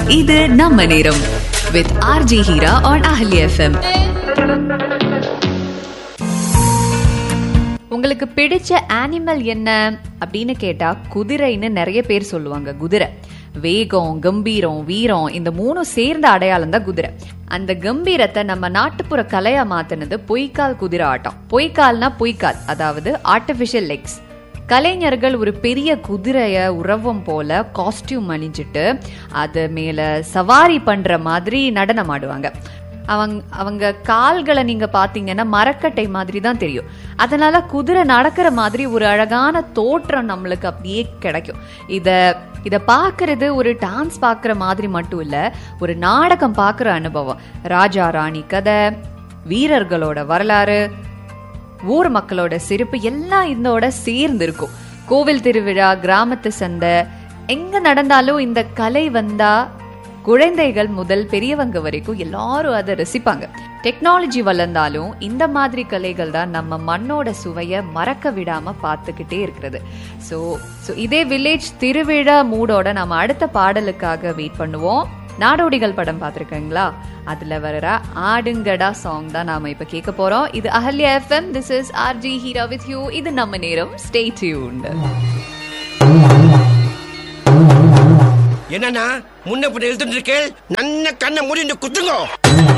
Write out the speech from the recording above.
இது நம்ம நேரம் with RJ Heera on Ahalya FM உங்களுக்கு பிடிச்ச அனிமல் என்ன அப்படின்னு கேட்டா குதிரைன்னு நிறைய பேர் சொல்லுவாங்க குதிரை வேகம் கம்பீரம் வீரம் இந்த மூணும் சேர்ந்த அடையாளம் தான் குதிரை அந்த கம்பீரத்தை நம்ம நாட்டுப்புற கலையா மாத்தினது பொய்க்கால் குதிரை ஆட்டம் பொய்க்கால்னா பொய்க்கால் அதாவது ஆர்டிபிஷியல் லெக்ஸ் கலைஞர்கள் ஒரு பெரிய குதிரைய உறவம் போல காஸ்டியூம் அணிஞ்சிட்டு அது மேல சவாரி பண்ற மாதிரி நடனம் ஆடுவாங்க அவங்க அவங்க கால்களை நீங்க பாத்தீங்கன்னா மரக்கட்டை மாதிரி தான் தெரியும் அதனால குதிரை நடக்கிற மாதிரி ஒரு அழகான தோற்றம் நம்மளுக்கு அப்படியே கிடைக்கும் இத இத பாக்குறது ஒரு டான்ஸ் பாக்குற மாதிரி மட்டும் இல்ல ஒரு நாடகம் பாக்குற அனுபவம் ராஜா ராணி கதை வீரர்களோட வரலாறு ஊர் மக்களோட சிரிப்பு எல்லாம் இதோட சேர்ந்து இருக்கும் கோவில் திருவிழா கிராமத்து சந்தை எங்க நடந்தாலும் இந்த கலை வந்தா குழந்தைகள் முதல் பெரியவங்க வரைக்கும் எல்லாரும் அதை ரசிப்பாங்க டெக்னாலஜி வளர்ந்தாலும் இந்த மாதிரி கலைகள் தான் நம்ம மண்ணோட சுவையை மறக்க விடாம பார்த்துக்கிட்டே இருக்கிறது ஸோ ஸோ இதே வில்லேஜ் திருவிழா மூடோட நம்ம அடுத்த பாடலுக்காக வெயிட் பண்ணுவோம் நாடோடிகள் படம் பார்த்துருக்கீங்களா அதுல வர ஆடுங்கடா சாங் தான் நாம இப்ப கேட்க போறோம் இது Ahalya FM this is RJ Heera with you இது நம்ம நேரம் ஸ்டே டியூன்ட் என்னன்னா முன்ன பின்ன எழுத்துட்டு இருக்கேன் நன்ன கண்ணை மூடிட்டு குத்துங்க